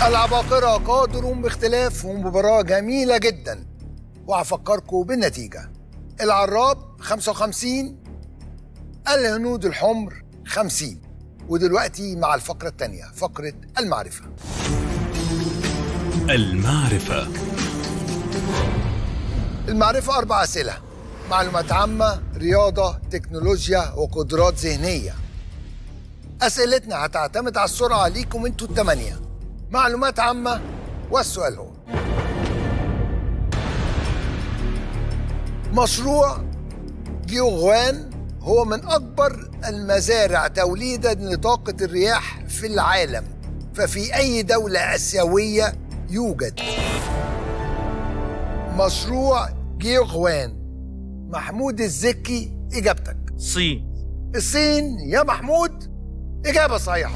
العباقرة قادرون باختلاف ومباراة جميلة جدا وهفكركم بالنتيجة العراب 55 الهنود الحمر 50 ودلوقتي مع الفقرة الثانية فقرة المعرفة المعرفة المعرفة أربع أسئلة معلومات عامة رياضة تكنولوجيا وقدرات ذهنية أسئلتنا هتعتمد على السرعة ليكم انتوا التمانية معلومات عامة والسؤال هو مشروع جيوغوان هو من أكبر المزارع توليدا لطاقة الرياح في العالم ففي أي دولة آسيوية يوجد مشروع جيوغوان محمود الزكي إجابتك صين الصين يا محمود إجابة صحيحة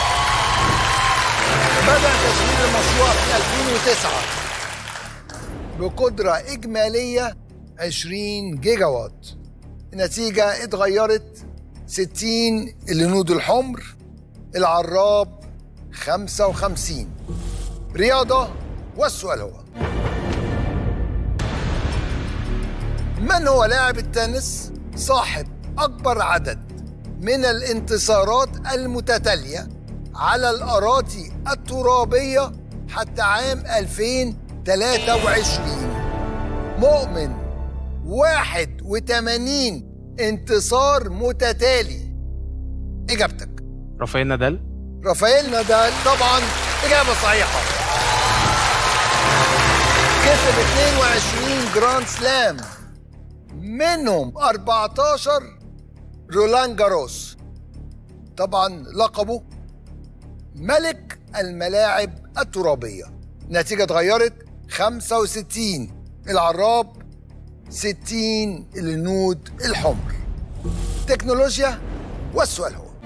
بدأ تشغيل المشروع في 2009 بقدرة إجمالية 20 جيجا وات النتيجة اتغيرت 60 الهنود الحمر العراب 55 رياضة والسؤال هو من هو لاعب التنس صاحب أكبر عدد من الانتصارات المتتالية على الأراضي الترابية حتى عام 2023 مؤمن 81 انتصار متتالي إجابتك رافائيل نادال رافائيل نادال طبعا إجابة صحيحة كسب 22 جراند سلام منهم 14 رولان جاروس طبعا لقبه ملك الملاعب الترابية نتيجة اتغيرت 65 العراب 60 الهنود الحمر تكنولوجيا والسؤال هو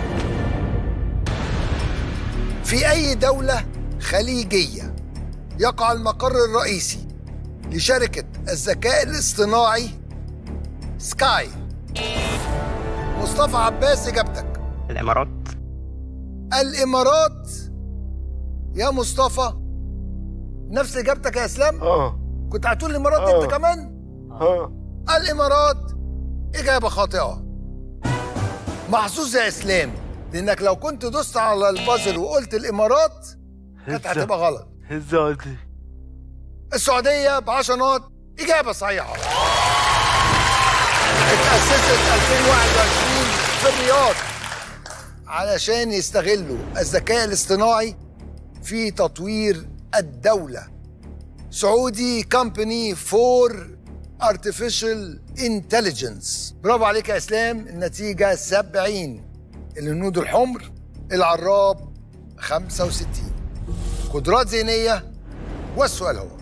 في أي دولة خليجية يقع المقر الرئيسي لشركة الذكاء الاصطناعي سكاي مصطفى عباس إجابتك الامارات الإمارات يا مصطفى نفس إجابتك يا إسلام اه كنت هتقول الإمارات آه. أنت كمان اه الإمارات إجابة خاطئة محظوظ يا إسلام لأنك لو كنت دوست على البازل وقلت الإمارات كانت هزة. هتبقى غلط هزة دي السعودية ب 10 نقط إجابة صحيحة اتأسست 2021 في الرياض علشان يستغلوا الذكاء الاصطناعي في تطوير الدولة سعودي كومباني فور ارتفيشال انتليجنس برافو عليك يا اسلام النتيجة 70 الهنود الحمر العراب 65 قدرات ذهنية والسؤال هو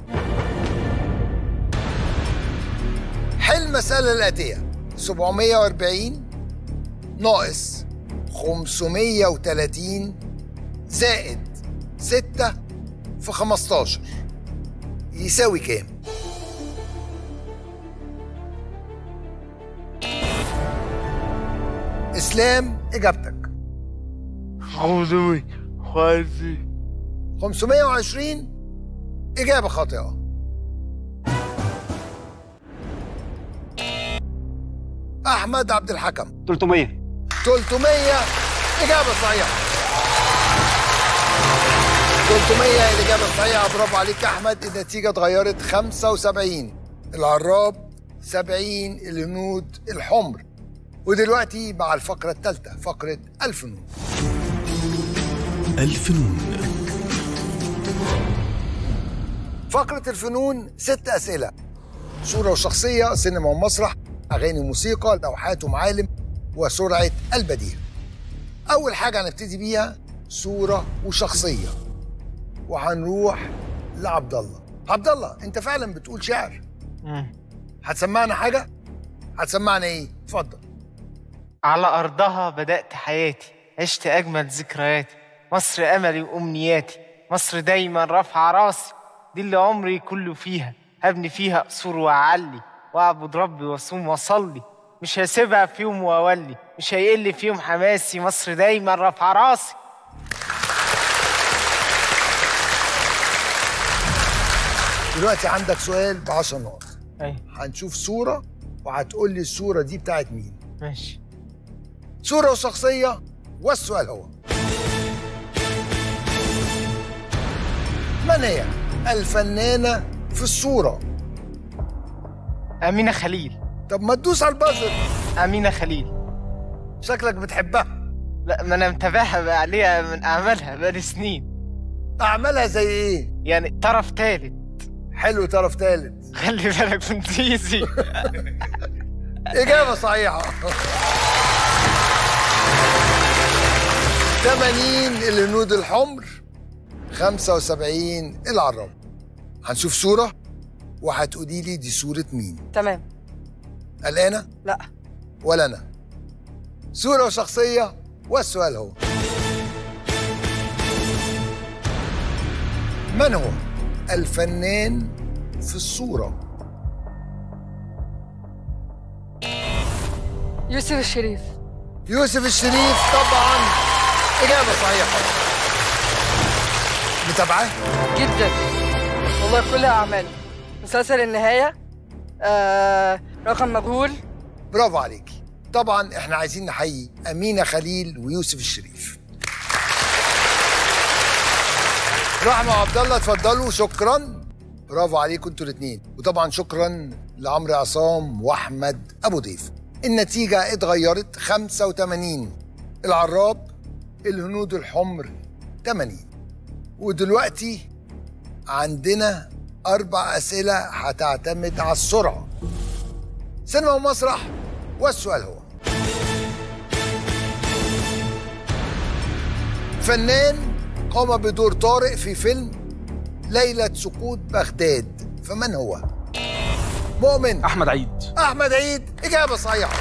حل المسألة الآتية 740 ناقص 530 زائد 6 في 15 يساوي كام؟ إسلام إجابتك خمسمية وعشرين 520 إجابة خاطئة أحمد عبد الحكم 300 300 إجابة صحيحة 300 الإجابة الصحيحة برافو عليك يا أحمد النتيجة اتغيرت 75 العراب 70 الهنود الحمر ودلوقتي مع الفقرة الثالثة فقرة الفنون الفنون فقرة الفنون ست أسئلة صورة وشخصية سينما ومسرح أغاني وموسيقى لوحات ومعالم وسرعة البديهة أول حاجة هنبتدي بيها صورة وشخصية وهنروح لعبد الله عبد الله أنت فعلا بتقول شعر هتسمعنا حاجة؟ هتسمعنا إيه؟ اتفضل على أرضها بدأت حياتي عشت أجمل ذكرياتي مصر أملي وأمنياتي مصر دايما رافعة راسي دي اللي عمري كله فيها هبني فيها قصور وأعلي وأعبد ربي وأصوم وأصلي مش هسيبها في يوم وأولي مش هيقل في يوم حماسي مصر دايما رافعة راسي دلوقتي عندك سؤال ب 10 نقط ايوه هنشوف صورة وهتقول لي الصورة دي بتاعت مين ماشي صورة وشخصية والسؤال هو من هي الفنانة في الصورة أمينة خليل طب ما تدوس على البازر أمينة خليل شكلك بتحبها لا ما أنا متابعها بقى عليها من أعمالها بقالي سنين أعمالها زي إيه يعني طرف تالت حلو طرف تالت خلي بالك من زيزي إجابة صحيحة 80 الهنود الحمر 75 العرب هنشوف صورة وهتقولي لي دي صورة مين تمام قلقانة لا ولا أنا صورة وشخصية والسؤال هو من هو الفنان في الصورة يوسف الشريف يوسف الشريف طبعا إجابة صحيحة متابعة جدا والله كل أعماله مسلسل النهاية آه رقم مجهول برافو عليكي طبعا احنا عايزين نحيي أمينة خليل ويوسف الشريف رحمة وعبد الله اتفضلوا شكرا برافو عليكم انتوا الاثنين وطبعا شكرا لعمرو عصام واحمد ابو ضيف النتيجة اتغيرت 85 العراب الهنود الحمر 80 ودلوقتي عندنا أربع أسئلة هتعتمد على السرعة سينما ومسرح والسؤال هو فنان قام بدور طارق في فيلم ليلة سقوط بغداد فمن هو؟ مؤمن احمد عيد أحمد عيد إجابة صحيحة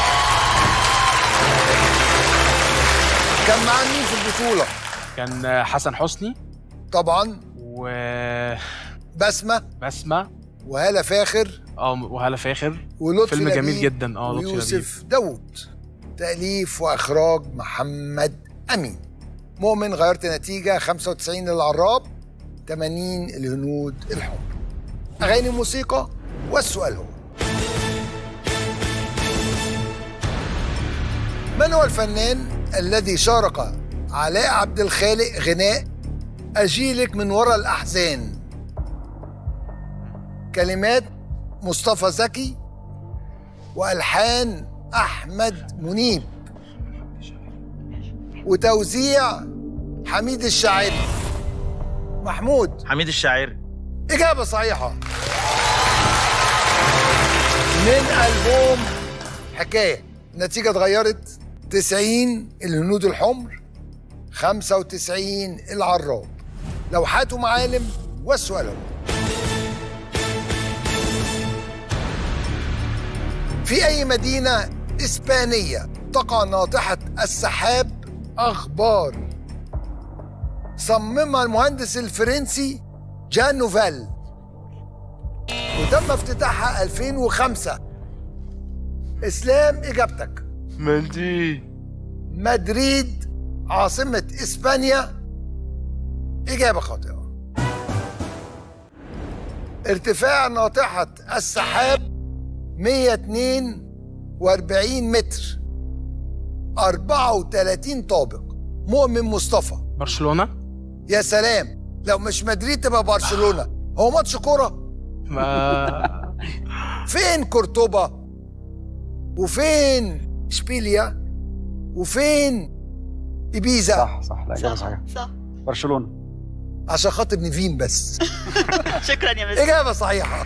كان معاه مين في البطولة؟ كان حسن حسني طبعا وبسمة بسمة وهالة فاخر اه وهلا فاخر ولطفي فيلم جميل لبيب جدا اه لطفي لبيب ويوسف داوود تأليف وإخراج محمد أمين مؤمن غيرت نتيجة 95 للعراب 80 الهنود الحمر أغاني موسيقى والسؤال هو من هو الفنان الذي شارك علاء عبد الخالق غناء أجيلك من وراء الأحزان كلمات مصطفى زكي والحان احمد منيب وتوزيع حميد الشاعري محمود حميد الشاعري اجابه صحيحه من البوم حكايه النتيجه اتغيرت 90 الهنود الحمر 95 العراب لوحات ومعالم والسؤال هو في أي مدينة إسبانية تقع ناطحة السحاب أخبار صممها المهندس الفرنسي جان نوفال وتم افتتاحها 2005 إسلام إجابتك مدريد مدريد عاصمة إسبانيا إجابة خاطئة ارتفاع ناطحة السحاب 142 متر 34 طابق مؤمن مصطفى برشلونة يا سلام لو مش مدريد تبقى برشلونة هو ماتش كرة ما فين كورتوبا وفين اشبيليا وفين إبيزا صح صح لا اجابه صحيحه صح برشلونه عشان خاطر نيفين بس شكرا يا مستر إجابة صحيحة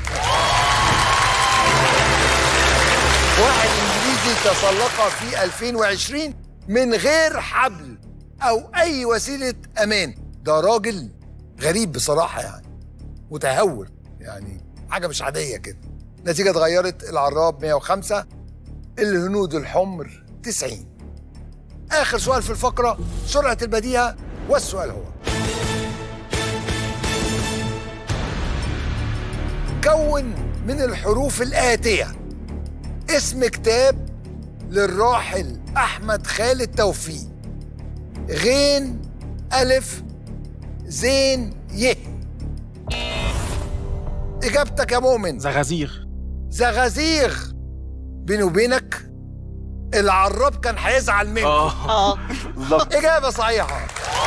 واحد إنجليزي تسلق في 2020 من غير حبل أو أي وسيلة أمان ده راجل غريب بصراحة يعني متهور يعني حاجة مش عادية كده نتيجة اتغيرت العراب 105 الهنود الحمر 90 آخر سؤال في الفقرة سرعة البديهة والسؤال هو كون من الحروف الآتية اسم كتاب للراحل أحمد خالد توفيق غين ألف زين ي اجابتك يا مؤمن زغازيغ زغازيغ بيني وبينك العراب كان هيزعل منك اه اه بالظبط إجابة صحيحة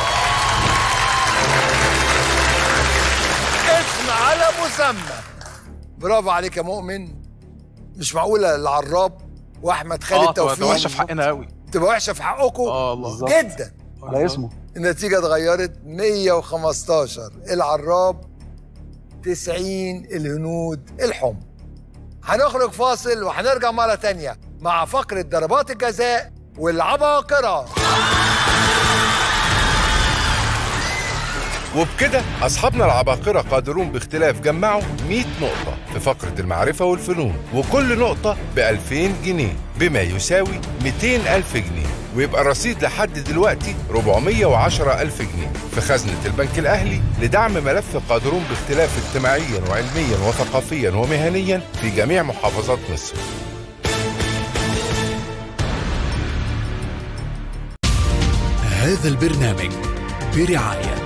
اسم على مسمى برافو عليك يا مؤمن مش معقولة العراب وأحمد خالد اه تبقى توفيق وحشه في حقنا قوي تبقى وحشة في حقكم اه الله بالظبط. جدا على اسمه النتيجة اتغيرت 115 العراب 90 الهنود الحمر هنخرج فاصل وهنرجع مرة تانية مع فقرة ضربات الجزاء والعباقرة وبكده أصحابنا العباقرة قادرون باختلاف جمعوا 100 نقطة في فقرة المعرفة والفنون وكل نقطة ب 2000 جنيه بما يساوي 200 ألف جنيه ويبقى الرصيد لحد دلوقتي 410 ألف جنيه في خزنة البنك الأهلي لدعم ملف قادرون باختلاف اجتماعيا وعلميا وثقافيا ومهنيا في جميع محافظات مصر هذا البرنامج برعاية